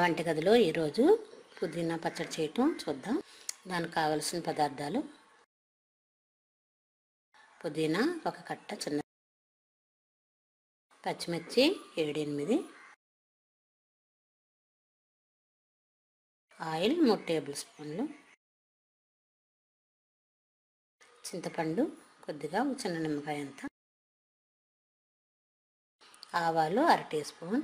వంటగదిలో ఈరోజు పుదీనా పచ్చడి చేయటం చూద్దాం దానికి కావలసిన పదార్థాలు పుదీనా ఒక కట్ట చిన్న పచ్చిమిర్చి ఏడు ఎనిమిది ఆయిల్ మూడు టేబుల్ స్పూన్లు చింతపండు కొద్దిగా ఒక చిన్న నిమ్మకాయ అంత ఆవాలు అర టీ స్పూన్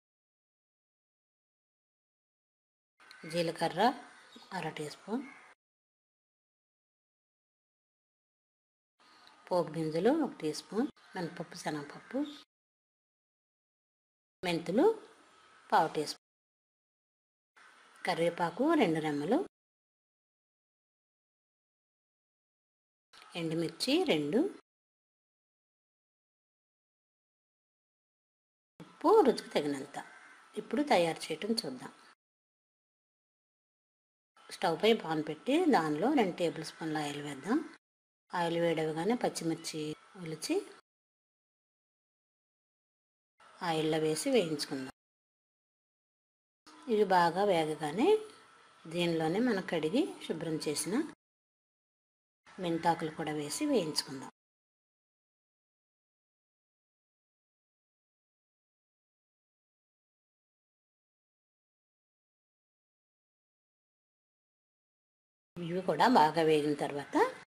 జీలకర్ర అర టీ స్పూన్ పోపు గింజలు ఒక టీ స్పూన్ మినపప్పు శనగపప్పు మెంతులు పావు టీ స్పూన్ కరివేపాకు రెండు రెమ్మలు ఎండుమిర్చి రెండు ఉప్పు రుచికి తగినంత ఇప్పుడు తయారు చేయటం చూద్దాం స్టవ్ పై పాన్ పెట్టి దానిలో రెండు టేబుల్ స్పూన్ల ఆయిల్ వేద్దాం ఆయిల్ వేడవగానే పచ్చిమిర్చి ఒలిచి ఆయిల్లో వేసి వేయించుకుందాం ఇవి బాగా వేగగానే దీనిలోనే మనం కడిగి శుభ్రం చేసిన మెంతాకులు కూడా వేసి వేయించుకుందాం ఇవి కూడా బాగా వేగిన తర్వాత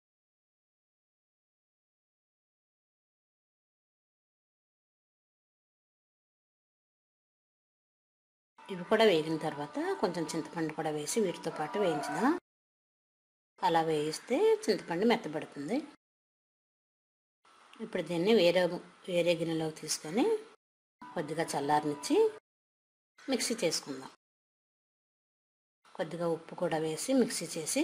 ఇవి కూడా వేగిన తర్వాత కొంచెం చింతపండు కూడా వేసి వీటితో పాటు వేయించుదాం అలా వేయిస్తే చింతపండు మెత్తబడుతుంది ఇప్పుడు దీన్ని వేరే వేరే గిన్నెలోకి తీసుకొని కొద్దిగా చల్లారనిచ్చి మిక్సీ చేసుకుందాం కొద్దిగా ఉప్పు కూడా వేసి మిక్సీ చేసి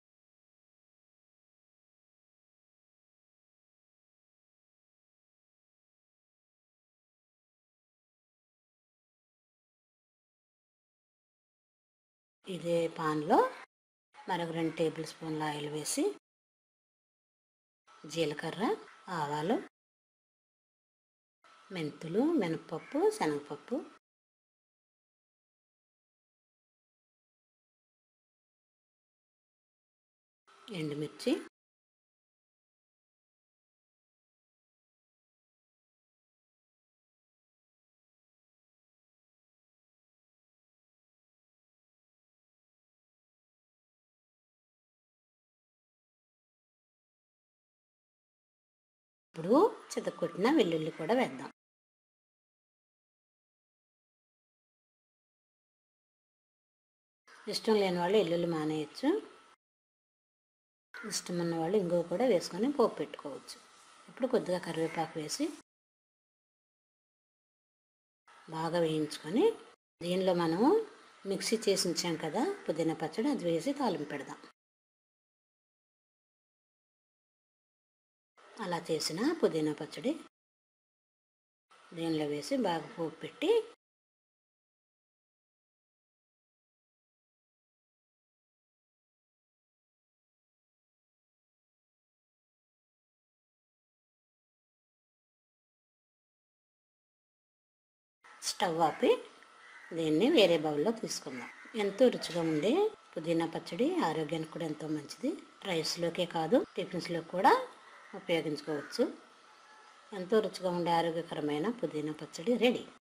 ఇదే పాన్లో మరొక రెండు టేబుల్ స్పూన్ల ఆయిల్ వేసి జీలకర్ర ఆవాలు మెంతులు మినపప్పు శనగపప్పు ఎండుమిర్చి ఇప్పుడు చితకొట్టిన వెల్లుల్లి కూడా వేద్దాం ఇష్టం లేని వాళ్ళు వెల్లుల్లి మానేయచ్చు ఇష్టం ఉన్న వాళ్ళు ఇంగువ కూడా వేసుకొని పోపు పెట్టుకోవచ్చు ఇప్పుడు కొద్దిగా కరివేపాకు వేసి బాగా వేయించుకొని దీనిలో మనము మిక్సీ చేసి ఉంచాం కదా పుదీనా పచ్చడి అది వేసి తాలింపు పెడదాం అలా చేసిన పుదీనా పచ్చడి దీనిలో వేసి బాగా పోపు పెట్టి స్టవ్ ఆపి దీన్ని వేరే బౌల్లో తీసుకుందాం ఎంతో రుచిగా ఉండే పుదీనా పచ్చడి ఆరోగ్యానికి కూడా ఎంతో మంచిది రైస్లోకే కాదు టిఫిన్స్లో కూడా ఉపయోగించుకోవచ్చు ఎంతో రుచిగా ఉండే ఆరోగ్యకరమైన పుదీనా పచ్చడి రెడీ